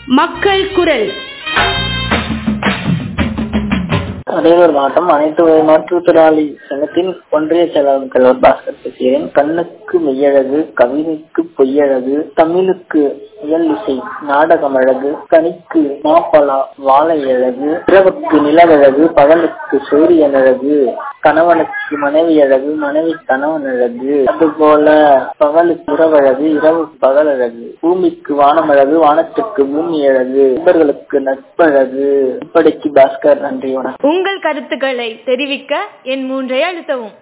மக்கள் குரல் அரியலூர் மாவட்டம் அனைத்து வகை மாற்றுத்திறனாளி சங்கத்தின் ஒன்றிய செயலாளர் கல்வர் பாஸ்கர் பேசுகிறேன் கண்ணுக்கு மெய்யழகு கவிதைக்கு பொய்யழகு தமிழுக்கு இயல் இசை நாடகம் அழகு கனிக்கு மாப்பழா வாழை அழகு இரவுக்கு நிலவழகு பகலுக்கு சூரியன் அழகு கணவனுக்கு மனைவி அழகு மனைவி கணவன் அழகு அதுபோல பகலுக்கு இரவழகு இரவு பகல் அழகு பூமிக்கு வானம் அழகு வானத்துக்கு பூமி அழகு நண்பர்களுக்கு நட்பழகு இப்படிக்கு பாஸ்கர் நன்றி வணக்கம் உங்கள் கருத்துக்களை தெரிவிக்க என் மூன்றை அழுத்தவும்